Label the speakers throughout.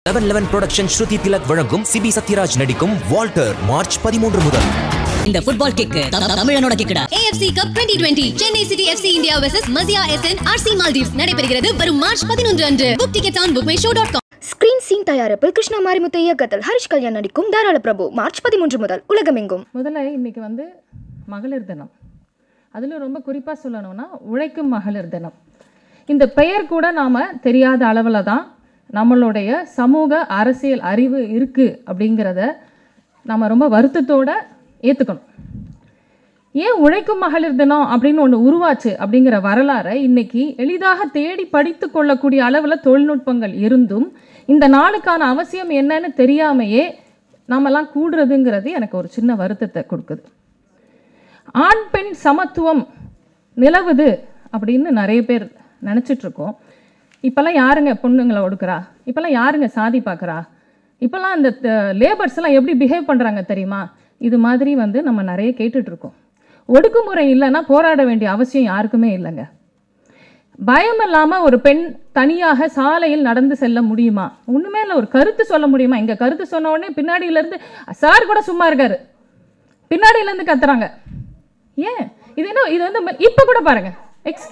Speaker 1: Eleven eleven production Shruti Tilak வழங்கும் சிபி சத்யராஜ் நடிக்கும் Walter March பதிமூன்று முதல்
Speaker 2: இந்த ஃபுட்பால் கிக்கு தமிழனோட கிக்குடா
Speaker 3: AFC Cup 2020 Chennai city FC India vs Maziya S and RC Maldives நடைபெறுகிறது வரும் மார்ச் பதினொன்று அன்று book tickets on BookMyShow dot com
Speaker 4: screen scene தயாரிப்பில் கிருஷ்ணா மாரிமுத்து இயக்கத்தில் ஹரிஷ் கல்யாண் நடிக்கும் தாராள பிரபு மார்ச் பதிமூன்று முதல் உலகமெங்கும்
Speaker 5: முதல்ல இன்னைக்கு வந்து மகளிர் தினம் அதில் ரொம்ப குறிப்பாக சொல்லணும்னா உழைக்கும் மகளிர் தினம் இந்த பெயர் கூட நாம் தெரியாத அளவில் தான் நம்மளுடைய சமூக அரசியல் அறிவு இருக்குது அப்படிங்கிறத நம்ம ரொம்ப வருத்தத்தோட ஏற்றுக்கணும் ஏன் உழைக்கும் மகளிர் தினம் அப்படின்னு ஒன்று உருவாச்சு அப்படிங்கிற வரலாறை இன்னைக்கு எளிதாக தேடி படித்து கொள்ளக்கூடிய அளவில் தொழில்நுட்பங்கள் இருந்தும் இந்த நாளுக்கான அவசியம் என்னன்னு தெரியாமையே நாமெல்லாம் கூடுறதுங்கிறது எனக்கு ஒரு சின்ன வருத்தத்தை கொடுக்குது ஆண் பெண் சமத்துவம் நிலவுது அப்படின்னு நிறைய பேர் நினச்சிட்டு இருக்கோம் இப்போல்லாம் யாருங்க பொண்ணுங்களை ஒடுக்குறா இப்போல்லாம் யாருங்க சாதி பார்க்குறா இப்போல்லாம் அந்த லேபர்ஸ் எல்லாம் எப்படி பிஹேவ் பண்ணுறாங்க தெரியுமா இது மாதிரி வந்து நம்ம நிறைய கேட்டுட்டு இருக்கோம் ஒடுக்குமுறை இல்லைன்னா போராட வேண்டிய அவசியம் யாருக்குமே இல்லைங்க பயம் இல்லாமல் ஒரு பெண் தனியாக சாலையில் நடந்து செல்ல முடியுமா ஒன்றுமே இல்லை ஒரு கருத்து சொல்ல முடியுமா இங்கே கருத்து சொன்ன உடனே பின்னாடியிலேருந்து சார் கூட சும்மா இருக்காரு பின்னாடியிலேருந்து கத்துறாங்க ஏன் இது என்ன இது வந்து இப்போ கூட பாருங்க எக்ஸ்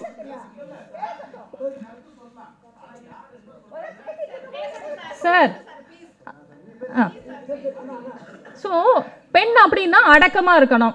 Speaker 5: சார் ஆ ஸோ பெண் அப்படின்னா அடக்கமாக இருக்கணும்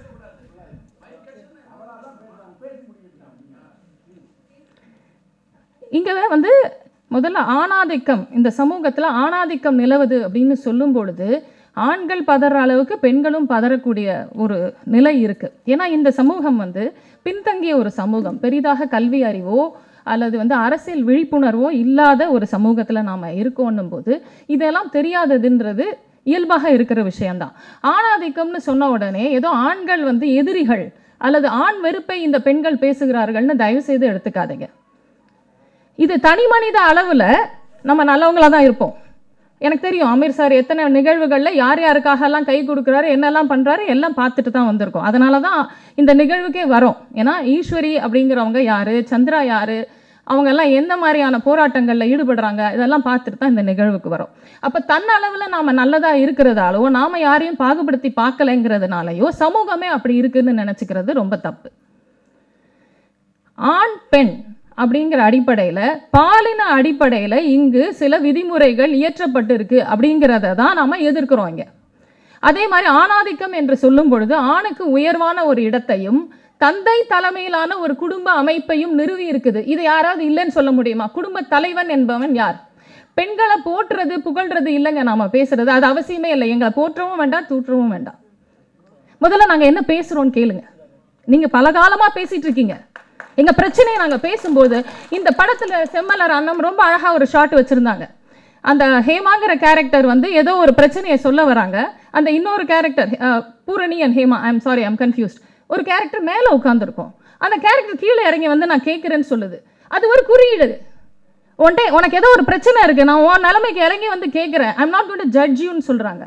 Speaker 5: இங்கே வந்து முதல்ல ஆணாதிக்கம் இந்த சமூகத்தில் ஆணாதிக்கம் நிலவுது அப்படின்னு சொல்லும் பொழுது ஆண்கள் பதற அளவுக்கு பெண்களும் பதறக்கூடிய ஒரு நிலை இருக்குது ஏன்னா இந்த சமூகம் வந்து பின்தங்கிய ஒரு சமூகம் பெரிதாக கல்வி அறிவோ அல்லது வந்து அரசியல் விழிப்புணர்வோ இல்லாத ஒரு சமூகத்தில் நாம் இருக்கோன்னும் போது இதெல்லாம் தெரியாததுன்றது இயல்பாக இருக்கிற விஷயம்தான் ஆணாதிக்கம்னு சொன்ன உடனே ஏதோ ஆண்கள் வந்து எதிரிகள் அல்லது ஆண் வெறுப்பை இந்த பெண்கள் பேசுகிறார்கள்னு தயவு செய்து எடுத்துக்காதீங்க இது தனி மனித அளவில் நம்ம நல்லவங்களாக தான் இருப்போம் எனக்கு தெரியும் அமீர் சார் எத்தனை நிகழ்வுகளில் யார் யாருக்காகலாம் கை கொடுக்குறாரு என்னெல்லாம் பண்ணுறாரு எல்லாம் பார்த்துட்டு தான் வந்திருக்கோம் அதனால தான் இந்த நிகழ்வுக்கே வரோம் ஏன்னா ஈஸ்வரி அப்படிங்கிறவங்க யார் சந்திரா யார் அவங்க எல்லாம் எந்த மாதிரியான போராட்டங்களில் ஈடுபடுறாங்க இதெல்லாம் பார்த்துட்டு தான் இந்த நிகழ்வுக்கு வரோம் அப்போ தன் அளவில் நாம் நல்லதாக இருக்கிறதாலோ நாம் யாரையும் பாகுபடுத்தி பார்க்கலைங்கிறதுனாலையோ சமூகமே அப்படி இருக்குன்னு நினச்சிக்கிறது ரொம்ப தப்பு ஆண் பெண் அப்படிங்கிற அடிப்படையில் பாலின அடிப்படையில் இங்கு சில விதிமுறைகள் இயற்றப்பட்டிருக்கு அப்படிங்கிறத தான் நாம் எதிர்க்கிறோம் இங்கே அதே மாதிரி ஆணாதிக்கம் என்று சொல்லும் பொழுது ஆணுக்கு உயர்வான ஒரு இடத்தையும் தந்தை தலைமையிலான ஒரு குடும்ப அமைப்பையும் நிறுவி இருக்குது இது யாராவது இல்லைன்னு சொல்ல முடியுமா குடும்ப தலைவன் என்பவன் யார் பெண்களை போற்றுறது புகழ்றது இல்லைங்க நாம பேசுறது அது அவசியமே இல்லை எங்களை போற்றவும் வேண்டாம் தூற்றவும் வேண்டாம் முதல்ல நாங்கள் என்ன பேசுகிறோன்னு கேளுங்க நீங்கள் பல காலமாக பேசிட்டு இருக்கீங்க எங்கள் பிரச்சனையை நாங்கள் பேசும்போது இந்த படத்தில் செம்மலர் அண்ணம் ரொம்ப அழகாக ஒரு ஷாட் வச்சுருந்தாங்க அந்த ஹேமாங்கிற கேரக்டர் வந்து ஏதோ ஒரு பிரச்சனையை சொல்ல வராங்க அந்த இன்னொரு character Poorani and Hema I am sorry I'm confused ஒரு கேரக்டர் மேலே உட்காந்துருக்கும் அந்த கேரக்டர் கீழே இறங்கி வந்து நான் கேட்குறேன்னு சொல்லுது அது ஒரு குறியீடு ஒன்டே உனக்கு ஏதோ ஒரு பிரச்சனை இருக்குது நான் உன் நிலைமைக்கு இறங்கி வந்து கேட்குறேன் ஐம் நாட் கோன் டு ஜட்ஜ் யூன்னு சொல்கிறாங்க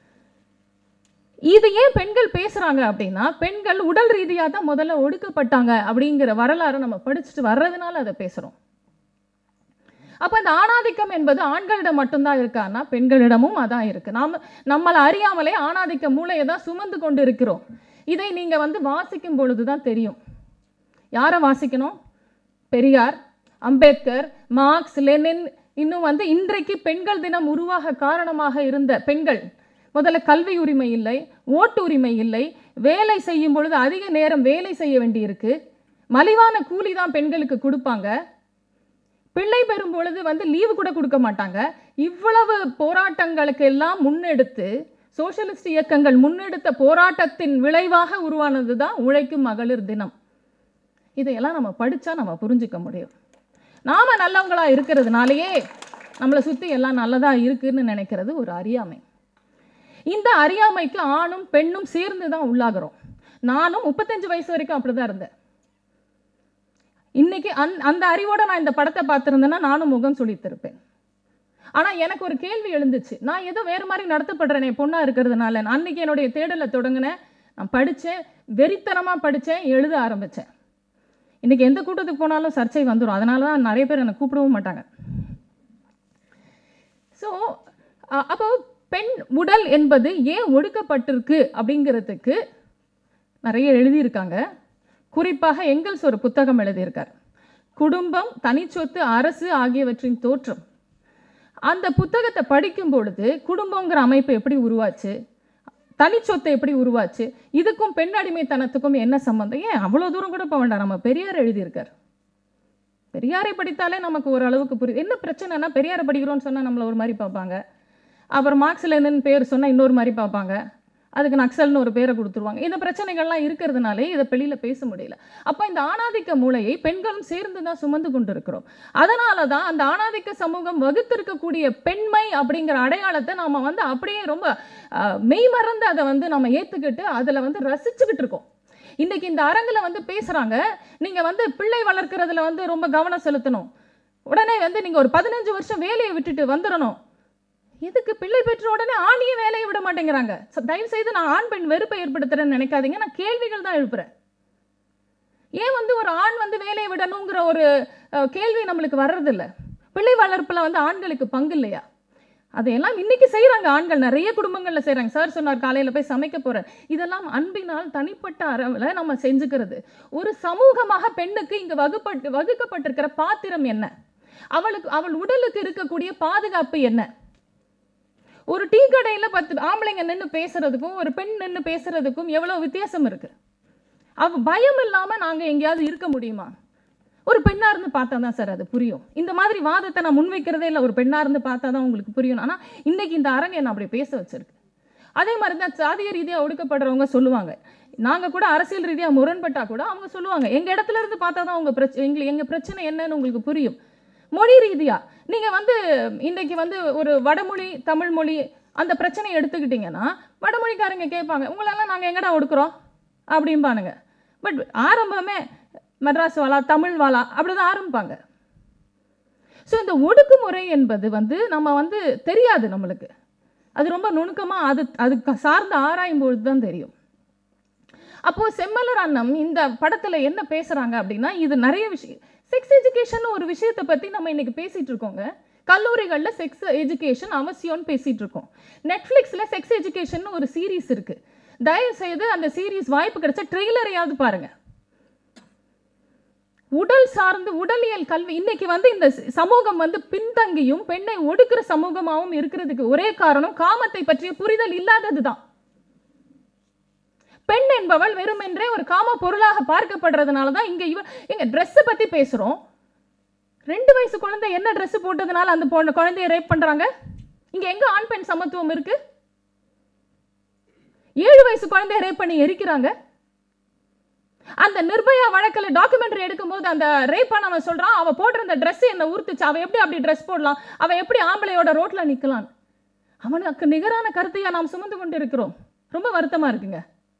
Speaker 5: இது ஏன் பெண்கள் பேசுகிறாங்க அப்படின்னா பெண்கள் உடல் ரீதியாக தான் முதல்ல ஒடுக்கப்பட்டாங்க அப்படிங்கிற வரலாறு நம்ம படிச்சுட்டு வர்றதுனால அதை பேசுகிறோம் அப்போ இந்த ஆணாதிக்கம் என்பது ஆண்களிடம் மட்டும்தான் இருக்கான்னா பெண்களிடமும் அதான் இருக்குது நாம் நம்மளை அறியாமலே ஆணாதிக்க மூளையை தான் சுமந்து கொண்டு இருக்கிறோம் இதை நீங்கள் வந்து வாசிக்கும் பொழுது தான் தெரியும் யாரை வாசிக்கணும் பெரியார் அம்பேத்கர் மார்க்ஸ் லெனின் இன்னும் வந்து இன்றைக்கு பெண்கள் தினம் உருவாக காரணமாக இருந்த பெண்கள் முதல்ல கல்வி உரிமை இல்லை ஓட்டு உரிமை இல்லை வேலை செய்யும் பொழுது அதிக நேரம் வேலை செய்ய வேண்டியிருக்கு மலிவான கூலி தான் பெண்களுக்கு கொடுப்பாங்க பிள்ளை பெறும் பொழுது வந்து லீவு கூட கொடுக்க மாட்டாங்க இவ்வளவு போராட்டங்களுக்கு எல்லாம் முன்னெடுத்து சோஷலிஸ்ட் இயக்கங்கள் முன்னெடுத்த போராட்டத்தின் விளைவாக உருவானது தான் உழைக்கும் மகளிர் தினம் இதையெல்லாம் நம்ம படித்தா நம்ம புரிஞ்சுக்க முடியும் நாம் நல்லவங்களாக இருக்கிறதுனாலயே நம்மளை சுற்றி எல்லாம் நல்லதாக இருக்குன்னு நினைக்கிறது ஒரு அறியாமை இந்த அறியாமைக்கு ஆணும் பெண்ணும் சேர்ந்து தான் உள்ளாகிறோம் நானும் முப்பத்தஞ்சு வயசு வரைக்கும் அப்படி தான் இருந்தேன் இன்னைக்கு அந் அந்த அறிவோட நான் இந்த படத்தை பார்த்துருந்தேன்னா நானும் முகம் சொல்லித்திருப்பேன் ஆனால் எனக்கு ஒரு கேள்வி எழுந்துச்சு நான் ஏதோ வேறு மாதிரி நடத்தப்படுறேனே பொண்ணாக இருக்கிறதுனால அன்னைக்கு என்னுடைய தேடலை தொடங்கினேன் நான் படித்தேன் வெறித்தனமாக படித்தேன் எழுத ஆரம்பித்தேன் இன்றைக்கி எந்த கூட்டத்துக்கு போனாலும் சர்ச்சை வந்துடும் அதனால தான் நிறைய பேர் என்னை கூப்பிடவும் மாட்டாங்க ஸோ அப்போ பெண் உடல் என்பது ஏன் ஒடுக்கப்பட்டிருக்கு அப்படிங்கிறதுக்கு நிறைய எழுதியிருக்காங்க குறிப்பாக எங்கல்ஸ் ஒரு புத்தகம் எழுதியிருக்கார் குடும்பம் தனிச்சொத்து அரசு ஆகியவற்றின் தோற்றம் அந்த புத்தகத்தை படிக்கும் பொழுது குடும்பங்கிற அமைப்பு எப்படி உருவாச்சு தனிச்சொத்தை எப்படி உருவாச்சு இதுக்கும் பெண் அடிமைத்தனத்துக்கும் என்ன சம்மந்தம் ஏன் அவ்வளோ தூரம் கூட போக வேண்டாம் நம்ம பெரியார் எழுதியிருக்கார் பெரியாரை படித்தாலே நமக்கு ஓரளவுக்கு புரியுது என்ன பிரச்சனைனா பெரியாரை படிக்கிறோம்னு சொன்னால் நம்மளை ஒரு மாதிரி பார்ப்பாங்க அப்புறம் மார்க்ஸில் என்னன்னு பேர் சொன்னால் இன்னொரு மாதிரி பார்ப்பாங்க அதுக்கு நக்சல்னு ஒரு பேரை கொடுத்துருவாங்க இந்த பிரச்சனைகள்லாம் இருக்கிறதுனாலே இதை வெளியில் பேச முடியல அப்போ இந்த ஆணாதிக்க மூளையை பெண்களும் சேர்ந்து தான் சுமந்து கொண்டு இருக்கிறோம் அதனால தான் அந்த ஆணாதிக்க சமூகம் வகுத்திருக்கக்கூடிய பெண்மை அப்படிங்கிற அடையாளத்தை நாம் வந்து அப்படியே ரொம்ப அஹ், மெய்மறந்து அதை வந்து நம்ம ஏற்றுக்கிட்டு அதில் வந்து ரசிச்சுக்கிட்டு இருக்கோம் இன்னைக்கு இந்த அரங்கில் வந்து பேசுகிறாங்க நீங்கள் வந்து பிள்ளை வளர்க்குறதுல வந்து ரொம்ப கவனம் செலுத்தணும் உடனே வந்து நீங்கள் ஒரு பதினஞ்சு வருஷம் வேலையை விட்டுட்டு வந்துடணும் எதுக்கு பிள்ளை பெற்ற உடனே ஆணியே வேலையை விட மாட்டேங்கிறாங்க So, தயவு செய்து நான் ஆண் பெண் வெறுப்பை ஏற்படுத்துறேன்னு நினைக்காதீங்க நான் கேள்விகள் தான் எழுப்புறேன் ஏன் வந்து ஒரு ஆண் வந்து வேலையை விடணுங்கிற ஒரு அஹ், கேள்வி நம்மளுக்கு வர்றதில்ல பிள்ளை வளர்ப்பில் வந்து ஆண்களுக்கு பங்கு இல்லையா அதையெல்லாம் இன்னைக்கு செய்கிறாங்க ஆண்கள் நிறைய குடும்பங்களில் செய்கிறாங்க சார் சொன்னார் காலையில் போய் சமைக்க போகிறேன் இதெல்லாம் அன்பினால் தனிப்பட்ட அளவில் நம்ம செஞ்சுக்கிறது ஒரு சமூகமாக பெண்ணுக்கு இங்கே வகுப்பட்டு வகுக்கப்பட்டிருக்கிற பாத்திரம் என்ன அவளுக்கு அவள் உடலுக்கு இருக்கக்கூடிய பாதுகாப்பு என்ன ஒரு டீ கடையில் பத்து ஆம்பளைங்க நின்று பேசுறதுக்கும் ஒரு பெண் நின்று பேசுறதுக்கும் எவ்வளோ வித்தியாசம் இருக்கு அவ பயம் இல்லாமல் நாங்கள் எங்கேயாவது இருக்க முடியுமா ஒரு பெண்ணாக இருந்து பார்த்தா தான் சார் அது புரியும் இந்த மாதிரி வாதத்தை நான் முன்வைக்கிறதே இல்லை ஒரு பெண்ணாக இருந்து பார்த்தா தான் உங்களுக்கு புரியும் ஆனால் இன்னைக்கு இந்த அரங்கு என்ன அப்படி பேச வச்சிருக்கு அதே மாதிரி தான் சாதிய ரீதியாக ஒடுக்கப்படுறவங்க சொல்லுவாங்க நாங்கள் கூட அரசியல் ரீதியாக முரண்பட்டா கூட அவங்க சொல்லுவாங்க எங்கள் இடத்துல இருந்து பார்த்தா தான் உங்கள் பிரச்சனை எங்களுக்கு எங்கள் பிரச்சனை என்னன்னு உங்களுக்கு புரியும் மொழி ரீதியாக நீங்கள் வந்து இன்றைக்கி வந்து ஒரு வடமொழி தமிழ் மொழி அந்த பிரச்சனையை எடுத்துக்கிட்டிங்கன்னா வடமொழிக்காரங்க கேட்பாங்க உங்களெல்லாம் நாங்கள் எங்கடா ஒடுக்குறோம் அப்படிம்பானுங்க பட் ஆரம்பமே மெட்ராஸ் வாலா தமிழ் வாலா அப்படி தான் ஆரம்பிப்பாங்க ஸோ இந்த ஒடுக்குமுறை என்பது வந்து நம்ம வந்து தெரியாது நம்மளுக்கு அது ரொம்ப நுணுக்கமாக அது அதுக்கு சார்ந்து ஆராயும் பொழுது தான் தெரியும் அப்போது செம்மலர் அண்ணம் இந்த படத்தில் என்ன பேசுகிறாங்க அப்படின்னா இது நிறைய விஷயம் செக்ஸ் எஜுகேஷன் ஒரு விஷயத்தை பற்றி நம்ம இன்னைக்கு பேசிகிட்டு இருக்கோங்க கல்லூரிகளில் செக்ஸ் எஜுகேஷன் அவசியம்னு பேசிகிட்டு இருக்கோம் நெட்ஃப்ளிக்ஸில் செக்ஸ் எஜுகேஷன் ஒரு சீரீஸ் இருக்குது தயவு செய்து அந்த சீரீஸ் வாய்ப்பு கிடைச்சா ட்ரெய்லரையாவது பாருங்கள் உடல் சார்ந்து உடலியல் கல்வி இன்னைக்கு வந்து இந்த ச- சமூகம் வந்து பின்தங்கியும் பெண்ணை ஒடுக்குற சமூகமாகவும் இருக்கிறதுக்கு ஒரே காரணம் காமத்தை பற்றிய புரிதல் இல்லாதது தான் பெண் என்பவள் வெறுமென்றே ஒரு காம பொருளாக பார்க்கப்படுறதுனால தான் இங்க இவ எங்க ட்ரெஸ்ஸை பத்தி பேசுறோம் ரெண்டு வயசு குழந்தை என்ன Dress போட்டதுனால அந்த பொண்ணு குழந்தைய ரேப் பண்றாங்க இங்க எங்க ஆண் பெண் சமத்துவம் இருக்கு ஏழு வயசு குழந்தைய ரேப் பண்ணி எரிக்கிறாங்க அந்த நிர்பயா வழக்கில் டாக்குமெண்ட்ரி எடுக்கும்போது அந்த ரேப் அவன் சொல்றான் அவ போட்டிருந்த Dress என்ன உறுத்துச்சு அவ எப்படி அப்படி ட்ரெஸ் போடலாம் அவ எப்படி ஆம்பளையோட ரோட்ல நிக்கலாம் அவனுக்கு நிகரான கருத்தையா நாம் சுமந்து கொண்டு இருக்கிறோம் ரொம்ப வருத்தமா இருக்குங்க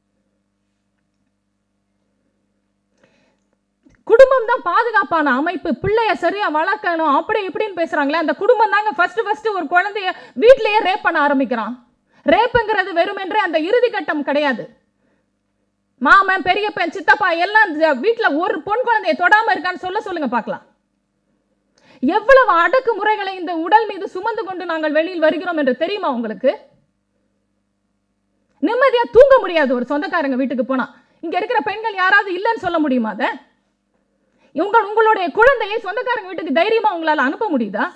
Speaker 5: குடும்பம் தான் பாதுகாப்பான அமைப்பு பிள்ளைய சரியா வளர்க்கணும் அப்படி இப்படின்னு பேசுறாங்களே அந்த குடும்பம் தாங்க ஃபர்ஸ்ட் ஃபர்ஸ்ட் ஒரு குழந்தைய வீட்டிலேயே ரேப் பண்ண ஆரம்பிக்கிறான் ரேப்புங்கிறது வெறுமென்றே அந்த இறுதி கட்டம் கிடையாது மாமன் பெரியப்பன் சித்தப்பா எல்லாம் வீட்டில் ஒரு பொன் குழந்தைய தொடாம இருக்கான்னு சொல்ல சொல்லுங்க பார்க்கலாம் எவ்வளவு அடக்குமுறைகளை இந்த உடல் மீது சுமந்து கொண்டு நாங்கள் வெளியில் வருகிறோம் என்று தெரியுமா உங்களுக்கு நிம்மதியா தூங்க முடியாது ஒரு சொந்தக்காரங்க வீட்டுக்கு போனா இங்க இருக்கிற பெண்கள் யாராவது இல்லைன்னு சொல்ல முடியுமா அதை உங்கள் உங்களுடைய குழந்தையை சொந்தக்காரங்க வீட்டுக்கு தைரியமா உங்களால அனுப்ப முடியுதா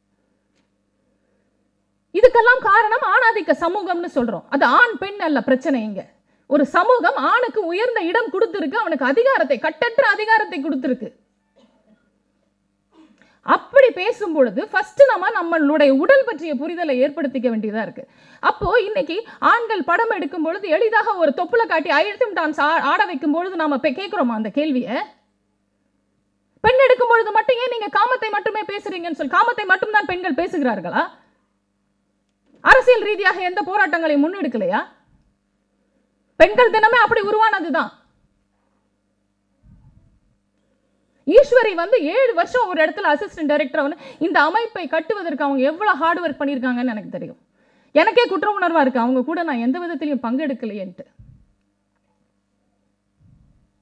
Speaker 5: இதுக்கெல்லாம் காரணம் ஆணாதிக்க சமூகம்னு சொல்றோம் அது ஆண் பெண் அல்ல பிரச்சனை இங்க ஒரு சமூகம் ஆணுக்கு உயர்ந்த இடம் கொடுத்திருக்கு அவனுக்கு அதிகாரத்தை கட்டற்ற அதிகாரத்தை கொடுத்திருக்கு அப்படி பேசும் பொழுது ஃபர்ஸ்ட் நம்ம நம்மளுடைய உடல் பற்றிய புரிதலை ஏற்படுத்திக்க வேண்டியதா இருக்கு அப்போ இன்னைக்கு ஆண்கள் படம் எடுக்கும் பொழுது எளிதாக ஒரு தொப்புல காட்டி அழுத்தம் டான்ஸ் ஆட வைக்கும் பொழுது நாம இப்ப கேட்கிறோமா அந்த கேள்வியை பெண் எடுக்கும் பொழுது மட்டும் ஏன் நீங்க காமத்தை மட்டுமே பேசுறீங்கன்னு சொல்லி காமத்தை மட்டும்தான் பெண்கள் பேசுகிறார்களா அரசியல் ரீதியாக எந்த போராட்டங்களையும் முன்னெடுக்கலையா பெண்கள் தினமே அப்படி உருவானதுதான் ஈஸ்வரி வந்து ஏழு வருஷம் ஒரு இடத்துல அசிஸ்டன்ட் டைரக்டர் வந்து இந்த அமைப்பை கட்டுவதற்கு அவங்க எவ்வளவு ஹார்ட் ஒர்க் பண்ணியிருக்காங்கன்னு எனக்கு தெரியும் எனக்கே குற்ற உணர்வா இருக்கு அவங்க கூட நான் எந்த விதத்திலையும் பங்கெடுக்கலையேன்ட்டு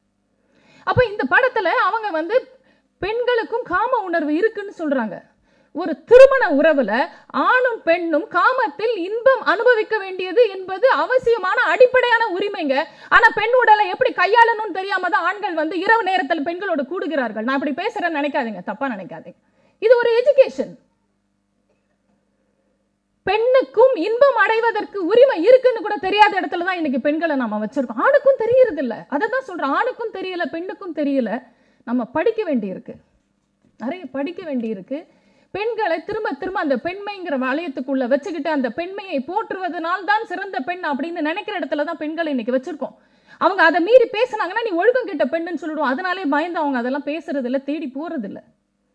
Speaker 5: அப்போ இந்த படத்துல அவங்க வந்து பெண்களுக்கும் காம உணர்வு இருக்குன்னு சொல்றாங்க ஒரு திருமண உறவுல ஆணும் பெண்ணும் காமத்தில் இன்பம் அனுபவிக்க வேண்டியது என்பது அவசியமான அடிப்படையான உரிமைங்க ஆனா பெண் உடலை எப்படி கையாளணும்னு தெரியாம தான் ஆண்கள் வந்து இரவு நேரத்தில் பெண்களோட கூடுகிறார்கள் நான் இப்படி பேசுறேன்னு நினைக்காதீங்க தப்பா நினைக்காதீங்க இது ஒரு எஜுகேஷன் பெண்ணுக்கும் இன்பம் அடைவதற்கு உரிமை இருக்குன்னு கூட தெரியாத இடத்துல தான் இன்னைக்கு பெண்களை நாம வச்சிருக்கோம் ஆணுக்கும் தெரியறது இல்ல அதை தான் சொல்றேன் ஆணுக்கும் தெரியல பெண்ணுக்கும் தெரியல நம்ம படிக்க வேண்டியிருக்கு நிறைய படிக்க வேண்டியிருக்கு பெண்களை திரும்ப திரும்ப அந்த பெண்மைங்கிற வளையத்துக்குள்ள வச்சுக்கிட்டு அந்த பெண்மையை போற்றுவதனால் தான் சிறந்த பெண் அப்படின்னு நினைக்கிற இடத்துல தான் பெண்களை இன்னைக்கு வச்சிருக்கோம் அவங்க அதை மீறி பேசுனாங்கன்னா நீ ஒழுக்கம் கிட்ட பெண்ணுன்னு சொல்லிடுவோம் அதனாலே பயந்து அவங்க அதெல்லாம் பேசுறது இல்ல தேடி போறது இல்ல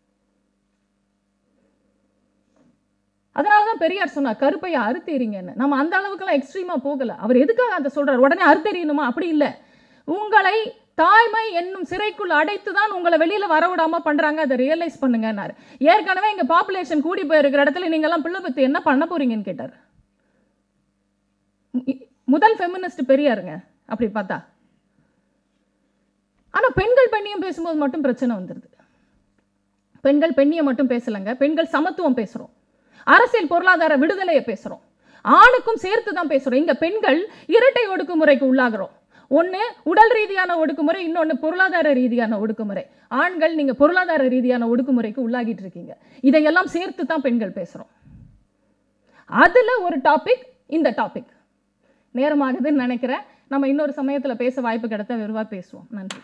Speaker 5: அதனால தான் பெரியார் சொன்னார் கருப்பையை அறுத்தெறிங்கன்னு நம்ம அந்த அளவுக்குலாம் எக்ஸ்ட்ரீமா போகல அவர் எதுக்காக அதை சொல்றாரு உடனே அறுத்தெறியணுமா அப்படி இல்லை உங்களை தாய்மை என்னும் சிறைக்குள் அடைத்து தான் உங்களை வெளியில வர விடாம பண்றாங்க அதை ரியலைஸ் பண்ணுங்கன்னாரு ஏற்கனவே இங்க பாப்புலேஷன் கூடி போயிருக்கிற இடத்துல நீங்க எல்லாம் பிள்ளை பத்தி என்ன பண்ண போறீங்கன்னு கேட்டார் மு- முதல் ஃபெமினிஸ்ட் பெரியாருங்க அப்படி பார்த்தா ஆனா பெண்கள் பெண்ணியம் பேசும்போது மட்டும் பிரச்சனை வந்துருது பெண்கள் பெண்ணியம் மட்டும் பேசலங்க பெண்கள் சமத்துவம் பேசுறோம் அரசியல் பொருளாதார விடுதலையை பேசுறோம் ஆணுக்கும் சேர்த்து தான் பேசுறோம் இங்க பெண்கள் இரட்டை ஒடுக்குமுறைக்கு உள்ளாகிறோம் ஒண்ணு உடல் ரீதியான ஒடுக்குமுறை இன்னொன்னு பொருளாதார ரீதியான ஒடுக்குமுறை ஆண்கள் நீங்க பொருளாதார ரீதியான ஒடுக்குமுறைக்கு உள்ளாகிட்டு இருக்கீங்க இதையெல்லாம் சேர்த்து தான் பெண்கள் பேசுறோம் அதுல ஒரு டாபிக் இந்த டாபிக் நேரமாகுதுன்னு நினைக்கிறேன் நம்ம இன்னொரு சமயத்துல பேச வாய்ப்பு கிடைத்தா விரிவா பேசுவோம் நன்றி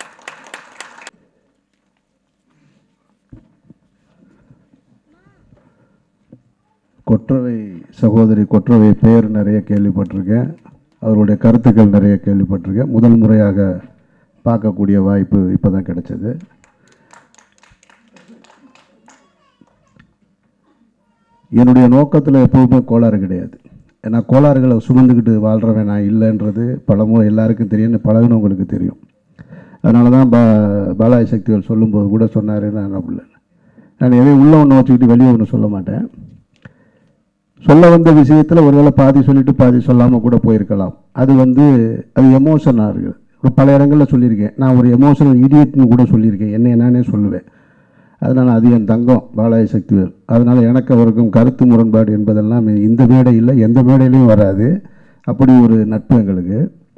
Speaker 6: கொற்றவை சகோதரி கொற்றவை பேர் நிறைய கேள்விப்பட்டிருக்கேன் அவருடைய கருத்துக்கள் நிறைய கேள்விப்பட்டிருக்கேன் முதல் முறையாக பார்க்கக்கூடிய வாய்ப்பு இப்போ தான் கிடைச்சது என்னுடைய நோக்கத்தில் எப்போவுமே கோளாறு கிடையாது ஏன்னா கோளாறுகளை சுமந்துக்கிட்டு வாழ்கிறவன் நான் இல்லைன்றது பலமுறை எல்லாருக்கும் தெரியும் பழகுனவங்களுக்கு தெரியும் அதனால தான் பா பாலாஜி சக்திகள் சொல்லும்போது கூட சொன்னார் நான் அப்படி நான் எதையும் உள்ள ஒன்று வச்சுக்கிட்டு வெளியே ஒன்று சொல்ல மாட்டேன் சொல்ல வந்த விஷயத்தில் ஒருவேளை பாதி சொல்லிட்டு பாதி சொல்லாமல் கூட போயிருக்கலாம் அது வந்து அது எமோஷனாக இருக்குது ஒரு பல இடங்களில் சொல்லியிருக்கேன் நான் ஒரு எமோஷனல் இடியட்னு கூட சொல்லியிருக்கேன் என்னை நானே சொல்லுவேன் அதனால் அது என் தங்கம் பாலாஜி சக்திவேல் அதனால் எனக்கு அவருக்கும் கருத்து முரண்பாடு என்பதெல்லாம் இந்த மேடையில் எந்த மேடையிலையும் வராது அப்படி ஒரு நட்பு எங்களுக்கு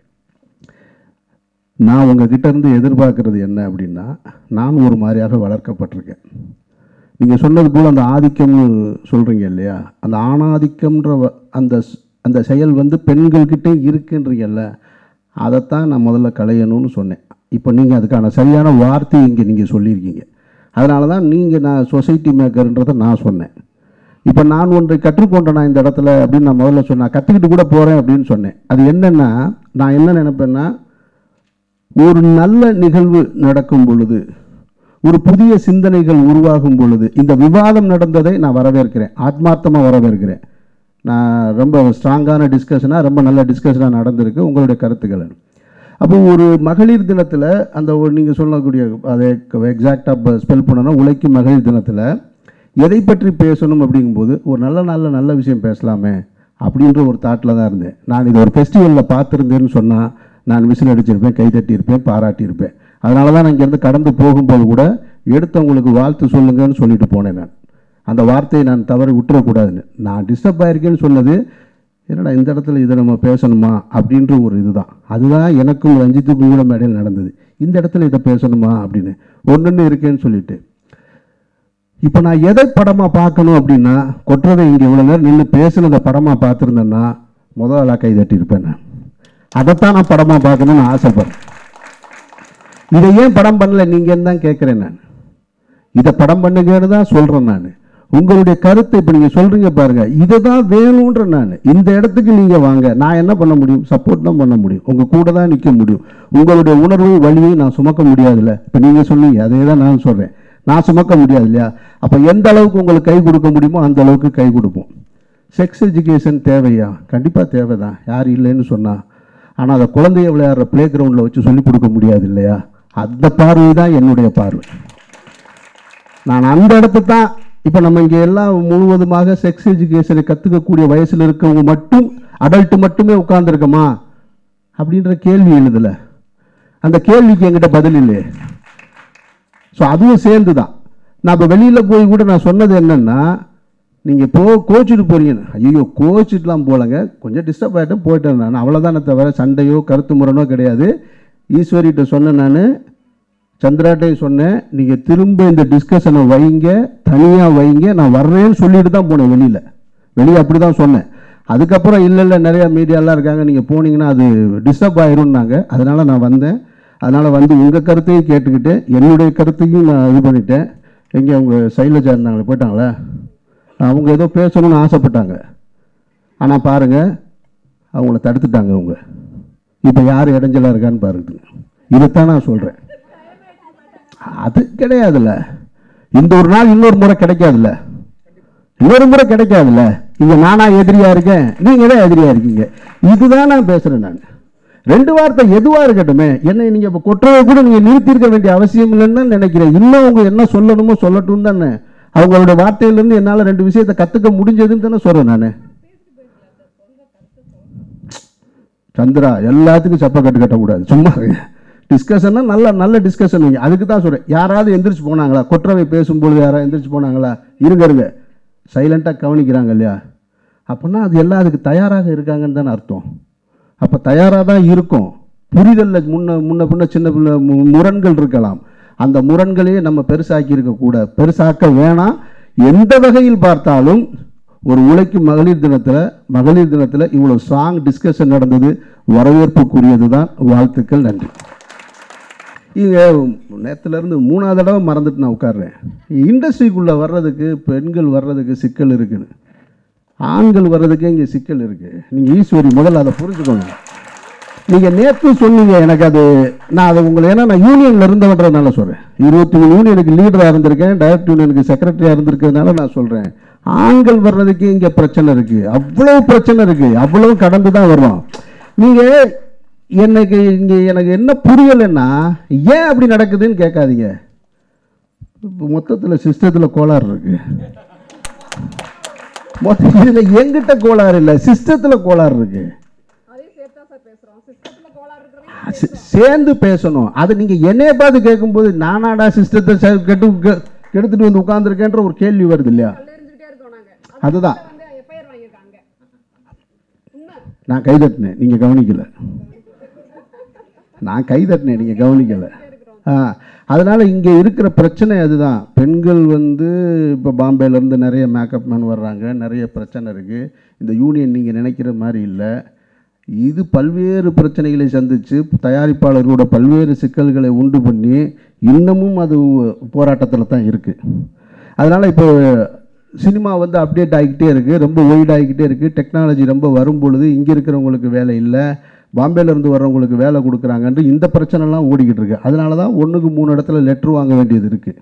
Speaker 6: நான் உங்ககிட்ட இருந்து எதிர்பார்க்கறது என்ன அப்படின்னா நான் ஒரு மாதிரியாக வளர்க்கப்பட்டிருக்கேன் நீங்கள் சொன்னது போல் அந்த ஆதிக்கம்னு சொல்கிறீங்க இல்லையா அந்த ஆணாதிக்கம்ன்ற வ- அந்த ஸ்- அந்த செயல் வந்து பெண்கள்கிட்ட இருக்குன்றீங்கல்ல அதைத்தான் நான் முதல்ல களையணும்னு சொன்னேன் இப்போ நீங்கள் அதுக்கான சரியான வார்த்தை இங்கே நீங்கள் சொல்லியிருக்கீங்க அதனால தான் நீங்கள் நான் சொசைட்டி மேக்கர்ன்றதை நான் சொன்னேன் இப்போ நான் ஒன்றை கற்றுக்கொண்டேன் இந்த இடத்துல அப்படின்னு நான் முதல்ல சொன்னேன் கற்றுக்கிட்டு கூட போகிறேன் அப்படின்னு சொன்னேன் அது என்னென்னா நான் என்ன நினைப்பேன்னா ஒரு நல்ல நிகழ்வு நடக்கும் பொழுது ஒரு புதிய சிந்தனைகள் உருவாகும் பொழுது இந்த விவாதம் நடந்ததை நான் வரவேற்கிறேன் ஆத்மார்த்தமாக வரவேற்கிறேன் நான் ரொம்ப ஸ்ட்ராங்கான டிஸ்கஷனாக ரொம்ப நல்ல டிஸ்கஷனாக நடந்திருக்கு உங்களுடைய கருத்துக்கள் அப்போ ஒரு மகளிர் தினத்தில் அந்த நீங்கள் சொல்லக்கூடிய அதை எக்ஸாக்டாக ஸ்பெல் பண்ணணும் உழைக்கும் மகளிர் தினத்தில் எதை பற்றி பேசணும் அப்படிங்கும்போது ஒரு நல்ல நல்ல நல்ல விஷயம் பேசலாமே அப்படின்ற ஒரு தாட்டில் தான் இருந்தேன் நான் இது ஒரு ஃபெஸ்டிவலில் பார்த்துருந்தேன்னு சொன்னால் நான் விசில் அடிச்சிருப்பேன் கை தட்டியிருப்பேன் பாராட்டியிருப்பேன் அதனால தான் நான் இங்கேருந்து கடந்து போகும்போது கூட எடுத்தவங்களுக்கு வாழ்த்து சொல்லுங்கன்னு சொல்லிட்டு போனேன் நான் அந்த வார்த்தையை நான் தவறி விட்டுறக்கூடாதுன்னு நான் டிஸ்டர்ப் ஆயிருக்கேன்னு சொன்னது என்னடா இந்த இடத்துல இதை நம்ம பேசணுமா அப்படின்ற ஒரு இதுதான் அதுதான் எனக்கும் ரஞ்சித்துக்கும் கூட மேடையில் நடந்தது இந்த இடத்துல இதை பேசணுமா அப்படின்னு ஒன்றுன்னு இருக்கேன்னு சொல்லிட்டு இப்போ நான் எதை படமாக பார்க்கணும் அப்படின்னா கொற்றதை இங்கே இவ்வளோ நேரம் நின்று பேசுனதை படமாக பார்த்துருந்தேன்னா முதல் ஆளாக கை தட்டியிருப்பேன் நான் அதைத்தான் நான் படமாக பார்க்கணும்னு ஆசைப்படுறேன் இதை ஏன் படம் பண்ணல நீங்கன்னு தான் கேட்குறேன் நான் இதை படம் பண்ணுங்கன்னு தான் சொல்கிறேன் நான் உங்களுடைய கருத்தை இப்போ நீங்கள் சொல்கிறீங்க பாருங்க இதை தான் வேணுன்ற நான் இந்த இடத்துக்கு நீங்கள் வாங்க நான் என்ன பண்ண முடியும் சப்போர்ட் தான் பண்ண முடியும் உங்கள் கூட தான் நிற்க முடியும் உங்களுடைய உணர்வு வழியை நான் சுமக்க முடியாதுல்ல இப்போ நீங்கள் சொன்னீங்க அதே தான் நான் சொல்கிறேன் நான் சுமக்க முடியாது இல்லையா அப்போ எந்த அளவுக்கு உங்களுக்கு கை கொடுக்க முடியுமோ அந்த அளவுக்கு கை கொடுப்போம் செக்ஸ் எஜுகேஷன் தேவையா கண்டிப்பாக தேவை தான் யார் இல்லைன்னு சொன்னா ஆனால் அதை குழந்தைய விளையாடுற ப்ளே கிரவுண்டில் வச்சு சொல்லிக் கொடுக்க முடியாது இல்லையா அந்த பார்வை தான் என்னுடைய பார்வை நான் அந்த இடத்த தான் இப்போ நம்ம இங்கே எல்லாம் முழுவதுமாக செக்ஸ் எஜுகேஷனை கற்றுக்கக்கூடிய வயசில் இருக்கவங்க மட்டும் அடல்ட் மட்டுமே உட்கார்ந்துருக்கோமா அப்படின்ற கேள்வி எழுதல அந்த கேள்விக்கு என்கிட்ட பதில் இல்லையே ஸோ அதுவும் சேர்ந்து தான் நான் இப்போ வெளியில் போய் கூட நான் சொன்னது என்னென்னா நீங்கள் போ கோச்சிட்டு போறீங்க ஐயோ கோச்சிட்டுலாம் போகலங்க கொஞ்சம் டிஸ்டர்ப் ஆகிட்டு போயிட்டேன் நான் அவ்வளோதானே தவிர சண்டையோ கருத்து முரணோ கிடையாது ஈஸ்வரிகிட்ட சொன்னேன் நான் சந்திராட்டையும் சொன்னேன் நீங்கள் திரும்ப இந்த டிஸ்கஷனை வைங்க தனியாக வைங்க நான் வர்றேன்னு சொல்லிட்டு தான் போனேன் வெளியில் வெளியே அப்படி தான் சொன்னேன் அதுக்கப்புறம் இல்லை இல்லை நிறையா மீடியாலாம் இருக்காங்க நீங்கள் போனீங்கன்னா அது டிஸ்டர்ப் ஆயிரும்னாங்க அதனால் நான் வந்தேன் அதனால் வந்து உங்கள் கருத்தையும் கேட்டுக்கிட்டு என்னுடைய கருத்தையும் நான் இது பண்ணிட்டேன் எங்கே அவங்க சைலஜா இருந்தாங்களே போயிட்டாங்களா அவங்க ஏதோ பேசணும்னு ஆசைப்பட்டாங்க ஆனால் பாருங்கள் அவங்கள தடுத்துட்டாங்க அவங்க இப்போ யார் இடைஞ்சலாக இருக்கான்னு பாருங்க இதைத்தான் நான் சொல்கிறேன் அது கிடையாதுல்ல இந்த ஒரு நாள் இன்னொரு முறை கிடைக்காதுல்ல இன்னொரு முறை கிடைக்காதுல்ல இங்க நானா எதிரியா இருக்கேன் நீங்க தான் எதிரியா இருக்கீங்க இதுதான் நான் பேசுறேன் நான் ரெண்டு வார்த்தை எதுவா இருக்கட்டுமே என்னை நீங்க இப்ப கொட்டுறதை கூட நீங்க நிறுத்தியிருக்க வேண்டிய அவசியம் இல்லைன்னு தான் நினைக்கிறேன் இன்னும் அவங்க என்ன சொல்லணுமோ சொல்லட்டும் தானே அவங்களோட வார்த்தையிலிருந்து என்னால ரெண்டு விஷயத்தை கத்துக்க முடிஞ்சதுன்னு தானே சொல்றேன் நான் சந்திரா எல்லாத்துக்கும் சப்ப கட்டு கட்டக்கூடாது சும்மா டிஸ்கஷன்னா நல்ல நல்ல டிஸ்கஷன் வைங்க அதுக்கு தான் சொல்கிறேன் யாராவது எந்திரிச்சு போனாங்களா கொற்றவை பேசும்பொழுது யாராவது எந்திரிச்சு போனாங்களா இருங்க இருங்க சைலண்ட்டாக கவனிக்கிறாங்க இல்லையா அப்படின்னா அது எல்லாம் அதுக்கு தயாராக இருக்காங்கன்னு தானே அர்த்தம் அப்போ தயாராக தான் இருக்கும் புரிதலில் முன்ன முன்ன பின்ன சின்ன பின்ன மு- முரண்கள் இருக்கலாம் அந்த முரண்களையே நம்ம பெருசாக்கி இருக்கக்கூட பெருசாக்க வேணாம் எந்த வகையில் பார்த்தாலும் ஒரு உழைக்கும் மகளிர் தினத்தில் மகளிர் தினத்தில் இவ்வளோ ஸ்ட்ராங் டிஸ்கஷன் நடந்தது வரவேற்புக்குரியது தான் வாழ்த்துக்கள் நன்றி இங்க நேத்துல இருந்து மூணாவது தடவை மறந்துட்டு நான் உட்கார்றேன் இண்டஸ்ட்ரிக்குள்ளே வர்றதுக்கு பெண்கள் வர்றதுக்கு சிக்கல் இருக்குன்னு ஆண்கள் வர்றதுக்கே இங்கே சிக்கல் இருக்கு நீங்கள் ஈஸ்வரி முதல்ல அதை புரிஞ்சுக்கோங்க நீங்கள் நேற்று சொன்னீங்க எனக்கு அது நான் அதை உங்களை ஏன்னா நான் யூனியனில் இருந்தவன்றதுனால சொல்கிறேன் இருபத்தி மூணு யூனியனுக்கு லீடராக இருந்திருக்கேன் டைரக்ட் யூனியனுக்கு செக்ரட்டரியாக இருந்திருக்கிறதுனால நான் சொல்கிறேன் ஆண்கள் வர்றதுக்கு இங்கே பிரச்சனை இருக்குது அவ்வளோ பிரச்சனை இருக்குது அவ்வளோ கடந்து தான் வர்றோம் நீங்கள் எனக்கு இங்கே எனக்கு என்ன புரியலைன்னா ஏன் அப்படி நடக்குதுன்னு கேட்காதீங்க இப்போ மொத்தத்தில் சிஸ்டத்தில் கோளாறு இருக்கு மொத்த இதில் எங்கிட்ட கோளாறு இல்லை சிஸ்டத்தில் கோளாறு இருக்கு சே- சேர்ந்து பேசணும் அது நீங்க என்னைய பார்த்து கேட்கும்போது நானாடா சிஸ்டத்தை சே- கெட்டு கெ- கெடுத்துட்டு வந்து உட்கார்ந்துருக்கேன்ற ஒரு கேள்வி வருது இல்லையா அதுதான் நான் கை தட்டினேன் நீங்க கவனிக்கல நான் கை தட்டினேன் நீங்க கவனிக்கல ஆ அதனால இங்க இருக்கிற பிரச்சனை அதுதான் பெண்கள் வந்து இப்போ பாம்பேல இருந்து நிறைய மேக்கப் மேன் வர்றாங்க நிறைய பிரச்சனை இருக்கு இந்த யூனியன் நீங்க நினைக்கிற மாதிரி இல்லை இது பல்வேறு பிரச்சனைகளை சந்தித்து தயாரிப்பாளர்களோட பல்வேறு சிக்கல்களை உண்டு பண்ணி இன்னமும் அது போராட்டத்தில் தான் இருக்குது அதனால் இப்போ சினிமா வந்து அப்டேட் ஆகிக்கிட்டே இருக்குது ரொம்ப ஒய்ட் ஆகிக்கிட்டே இருக்குது டெக்னாலஜி ரொம்ப வரும் பொழுது இங்கே இருக்கிறவங்களுக்கு வேலை இல்லை பாம்பேல இருந்து வர்றவங்களுக்கு வேலை கொடுக்குறாங்கன்ட்டு இந்த பிரச்சனைலாம் ஓடிக்கிட்டு இருக்கு அதனால தான் ஒன்றுக்கு மூணு இடத்துல லெட்ரு வாங்க வேண்டியது இருக்குது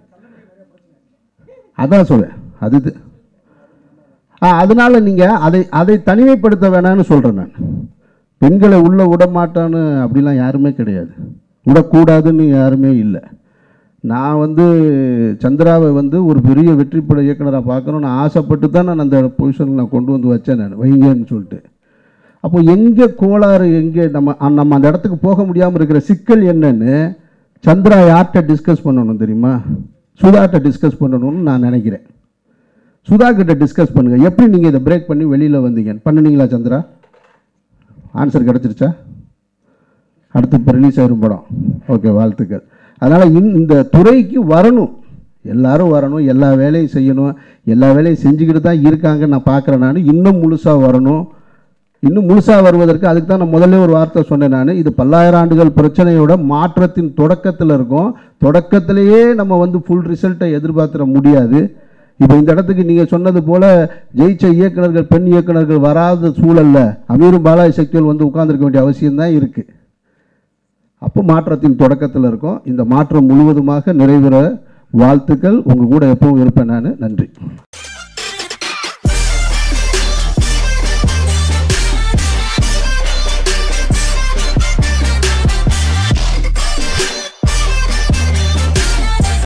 Speaker 6: அதான் சொல்றேன் அது இது. ஆ அதனால நீங்கள் அதை அதை தனிமைப்படுத்த வேணாம்னு சொல்கிறேன் நான் பெண்களை உள்ள விட மாட்டான்னு அப்படிலாம் யாருமே கிடையாது விடக்கூடாதுன்னு யாருமே இல்லை நான் வந்து சந்திராவை வந்து ஒரு பெரிய வெற்றிப்பட இயக்குனராக பார்க்கணும்னு ஆசைப்பட்டு தான் நான் அந்த பொசிஷனில் நான் கொண்டு வந்து வச்சேன் நான் வைங்கன்னு சொல்லிட்டு அப்போ எங்கே கோளாறு எங்கே நம்ம அ- நம்ம அந்த இடத்துக்கு போக முடியாமல் இருக்கிற சிக்கல் என்னன்னு சந்திரா யார்கிட்ட டிஸ்கஸ் பண்ணணும் தெரியுமா சுதாட்ட டிஸ்கஸ் பண்ணணும்னு நான் நினைக்கிறேன் சுதா கிட்ட டிஸ்கஸ் பண்ணுங்க எப்படி நீங்கள் இதை பிரேக் பண்ணி வெளியில் வந்தீங்க பண்ணுனீங்களா சந்திரா ஆன்சர் கிடச்சிருச்சா அடுத்து இப்போ ரிலீஸ் ஆயிரும் படம் ஓகே வாழ்த்துக்கள் அதனால் இந் இந்த துறைக்கு வரணும் எல்லாரும் வரணும் எல்லா வேலையும் செய்யணும் எல்லா வேலையும் செஞ்சுக்கிட்டு தான் இருக்காங்க நான் பார்க்குறேன் நான் இன்னும் முழுசாக வரணும் இன்னும் முழுசாக வருவதற்கு அதுக்கு தான் நான் முதல்ல ஒரு வார்த்தை சொன்னேன் நான் இது பல்லாயிரம் ஆண்டுகள் பிரச்சனையோட மாற்றத்தின் தொடக்கத்தில் இருக்கும் தொடக்கத்திலேயே நம்ம வந்து ஃபுல் ரிசல்ட்டை எதிர்பார்த்துட முடியாது இப்போ இந்த இடத்துக்கு நீங்கள் சொன்னது போல ஜெயிச்ச இயக்குனர்கள் பெண் இயக்குனர்கள் வராத சூழல்ல அமீரும் பாலாஜி சக்திகள் வந்து உட்கார்ந்திருக்க வேண்டிய அவசியம் தான் இருக்குது அப்போ மாற்றத்தின் தொடக்கத்தில் இருக்கும் இந்த மாற்றம் முழுவதுமாக நிறைவேற வாழ்த்துக்கள் உங்கள் கூட எப்பவும் இருப்பேன் நான் நன்றி